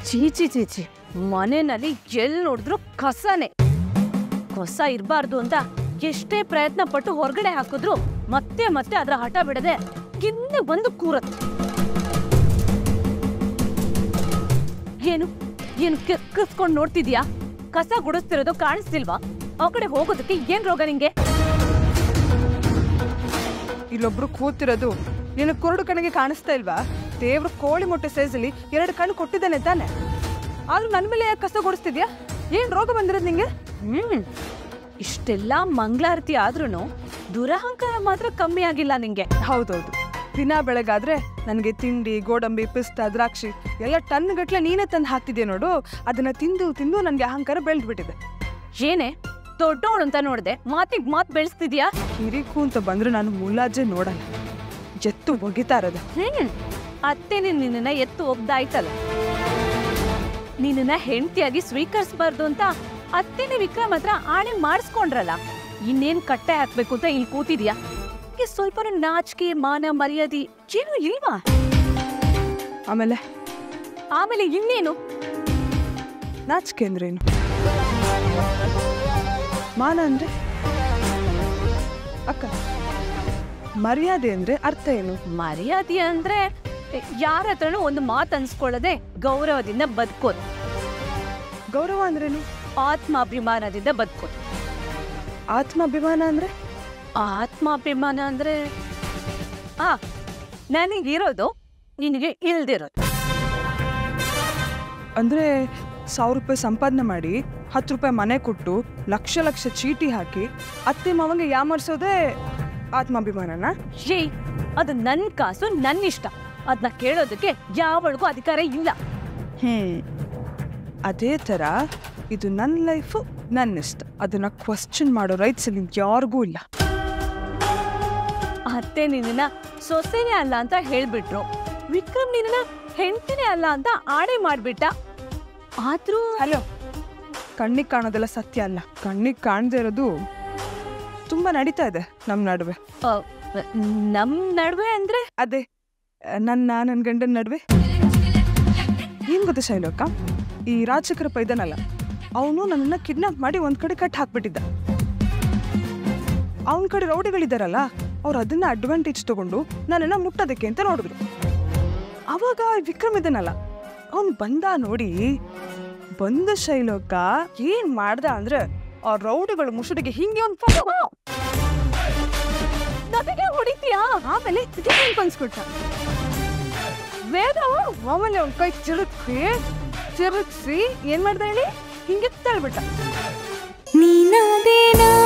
ಚೀಚಿ ಚೀಚಿ ಮನೆಯಲ್ಲಿ ಎಲ್ಲಿ ನೋಡಿದ್ರು ಕಸನೇ ಕಸ ಇರಬಾರ್ದು ಅಂತ ಎಷ್ಟೇ ಪ್ರಯತ್ನ ಪಟ್ಟು ಹೊರಗಡೆ ಹಾಕಿದ್ರು ಮತ್ತೆ ಮತ್ತೆ ಅದರ ಹಠ ಬಿಡದೆ ಹಿಂದೆ ಬಂದು ಕೂರತ್ ಏನು ಏನು ಕಿಸ್ಕೊಂಡು ನೋಡ್ತಿದ್ಯಾ ಕಸ ಗುಡಿಸ್ತಿರೋದು ಕಾಣಿಸ್ತಿಲ್ವಾ ಆ ಕಡೆ ಹೋಗೋದಕ್ಕೆ ಏನ್ ರೋಗ ನಿಂಗೆ ಇಲ್ಲೊಬ್ರು ಕೂತಿರೋದು ನಿನ್ನ ಕುರುಡು ಕಣ್ಣಿಗೆ ಕಾಣಿಸ್ತಾ ಇಲ್ವಾ ದೇವ್ರು ಕೋಳಿ ಮೊಟ್ಟೆ ಸೈಜಲ್ಲಿ ಎರಡು ಕಣ್ಣು ಕೊಟ್ಟಿದ್ದಾನೆ ತಾನೆ ಆದ್ರೂ ನನ್ನ ಮೇಲೆ ಯಾಕೆ ಕಸ ಗುಡಿಸ್ತಿದ್ಯಾ ಏನ್ ರೋಗ ಬಂದಿರೋದು ನಿಂಗೆ ಹ್ಮ್ ಇಷ್ಟೆಲ್ಲ ಮಂಗಳಾರತಿ ಆದ್ರೂನು ದುರಹಂಕಾರ ಮಾತ್ರ ಕಮ್ಮಿ ಆಗಿಲ್ಲ ನಿಂಗೆ ಹೌದೌದು ದಿನ ಬೆಳಗಾದ್ರೆ ನನಗೆ ತಿಂಡಿ ಗೋಡಂಬಿ ಪಿಸ್ತಾ ದ್ರಾಕ್ಷಿ ಎಲ್ಲ ಟನ್ ಗಟ್ಲೆ ನೀನೇ ತಂದು ಹಾಕ್ತಿದ್ಯಾ ನೋಡು ಅದನ್ನ ತಿಂದು ತಿಂದು ನನಗೆ ಅಹಂಕಾರ ಬೆಳೆದ್ಬಿಟ್ಟಿದೆ ಏನೇ ದೊಡ್ಡವಳು ಅಂತ ನೋಡ್ದೆ ಮಾತಿಗ್ ಮಾತ್ ಬೆಳೆಸ್ತಿದ್ಯಾ ಕಿರಿಕು ಅಂತ ಬಂದ್ರೆ ನಾನು ಮುಲಾಜೆ ನೋಡಲ್ಲ ಎತ್ತು ಒಗಿತಾ ಇರೋದು ಹ್ಮ್ ಅತ್ತೇನೆ ನಿನ್ನನ್ನ ಎತ್ತು ಒಗ್ದಾಯ್ತಲ್ಲ ನಿನ್ನನ್ನ ಹೆಂಡತಿಯಾಗಿ ಸ್ವೀಕರಿಸಬಾರ್ದು ಅಂತ ಅತ್ತೇನೆ ವಿಕ್ರಮ್ ಹತ್ರ ಆಣೆ ಮಾಡಿಸ್ಕೊಂಡ್ರಲ್ಲ ಇನ್ನೇನ್ ಕಟ್ಟೆ ಹಾಕ್ಬೇಕು ಅಂತ ಇಲ್ಲಿ ಕೂತಿದ್ಯಾ ನಿಂಗೆ ಸ್ವಲ್ಪ ನಾಚಿಕೆ ಮಾನ ಮರ್ಯಾದೆ ಏನು ಇಲ್ವಾ ಆಮೇಲೆ ಆಮೇಲೆ ಇನ್ನೇನು ನಾಚಿಕೆ ಅಂದ್ರೇನು ಮಾನ ಅಂದ್ರೆ ಅಕ್ಕ ಮರ್ಯಾದೆ ಅಂದ್ರೆ ಅರ್ಥ ಏನು ಮರ್ಯಾದೆ ಅಂದ್ರೆ ಯಾರ ಹತ್ರನೂ ಒಂದು ಮಾತು ಅನ್ಸ್ಕೊಳ್ಳದೆ ಗೌರವದಿಂದ ಬದುಕೋದು ಗೌರವ ಅಂದ್ರೇನು ಆತ್ಮಾಭಿಮಾನದಿಂದ ಬದುಕೋದು ಆತ್ಮಾಭಿಮಾನ ಅಂದ್ರೆ ಆತ್ಮಾಭಿಮಾನ ಅಂದ್ರೆ ಆ ನನಗಿರೋದು ನಿನಗೆ ಇಲ್ದಿರೋದು ಅಂದ್ರೆ ಸಾವಿರ ರೂಪಾಯಿ ಸಂಪಾದನೆ ಮಾಡಿ ಹತ್ತು ರೂಪಾಯಿ ಮನೆ ಕೊಟ್ಟು ಲಕ್ಷ ಲಕ್ಷ ಚೀಟಿ ಹಾಕಿ ಅತ್ತೆ ಮಾವಂಗೆ ಯಾಮರ್ಸೋದೇ ಆತ್ಮಾಭಿಮಾನನ ಏಯ್ ಅದು ನನ್ ಕಾಸು ನನ್ನ ಇಷ್ಟ ಅದನ್ನ ಕೇಳೋದಕ್ಕೆ ಯಾವಳಿಗೂ ಅಧಿಕಾರ ಇಲ್ಲ ಹ್ಮ್ ಅದೇ ಥರ ಇದು ನನ್ನ ಲೈಫು ನನ್ನ ಇಷ್ಟ ಅದನ್ನ ಕ್ವಶನ್ ಮಾಡೋ ರೈಟ್ಸ್ ಇಲ್ಲಿ ಯಾರಿಗೂ ಇಲ್ಲ ಅತ್ತೆ ನಿನ್ನ ಸೊಸೆನೇ ಅಲ್ಲ ಅಂತ ಹೇಳ್ಬಿಟ್ರು ವಿಕ್ರಮ್ ನಿನ್ನ ಹೆಂಡತಿನೇ ಅಲ್ಲ ಅಂತ ಆಣೆ ಮಾಡ್ಬಿಟ್ಟ ಆದ್ರೂ ಹಲೋ ಕಣ್ಣಿಗೆ ಕಾಣೋದೆಲ್ಲ ಸತ್ಯ ಅಲ್ಲ ಕಣ್ಣಿಗೆ ಕಾಣದೇ ಇರೋದು ತುಂಬಾ ನಡೀತಾ ಇದೆ ನಮ್ಮ ನಡುವೆ ಆ, ನಮ್ ನಡುವೆ ಅಂದ್ರೆ ಅದೇ ನನ್ನ ನನ್ನ ಗಂಡನ ನಡುವೆ ಏನ್ ಗೊತ್ತಾ ಶೈಲೋಕ ಈ ರಾಜಶೇಖರಪ್ಪ ಇದ್ದಾನಲ್ಲ ಅವನು ನನ್ನನ್ನ ಕಿಡ್ನಾಪ್ ಮಾಡಿ ಒಂದ್ ಕಡೆ ಕಟ್ ಹಾಕ್ಬಿಟ್ಟಿದ್ದ ಅವನ ಕಡೆ ರೌಡಿಗಳಿದ್ದಾರಲ್ಲ ಅವ್ರು ಅದನ್ನ ಅಡ್ವಾಂಟೇಜ್ ತಗೊಂಡು ನನ್ನನ್ನ ಮುಟ್ಟೋದಕ್ಕೆ ಅಂತ ನೋಡಿದ್ರು ಅವಾಗ ವಿಕ್ರಮ್ ಇದ್ದಾನಲ್ಲ ಅವನ್ ಬಂದ ನೋಡಿ ಬಂದ ಶೈಲೋಕ ಏನ್ ಮಾಡ್ದ ಅಂದ್ರೆ ಆ ರೌಡಿಗಳು ಮುಸುಡಿಗೆ ಹಿಂಗೆ ಒಂದ್ ನನಗೆ ಹೊಡಿತೀಯಾ ಆಮೇಲೆ ಕನ್ಸ್ಕೊಟ್ಟ ವೇದ ಆಮೇಲೆ ಅವ್ನ ಕೈ ಚಿರುಕಿ ಚಿರುಕ್ಸಿ ಏನ್ ಮಾಡ್ದ ಹೇಳಿ ಹಿಂಗೆ ತಳ್ಬಿಟ್ಟ ನೀನಾದೇನಾ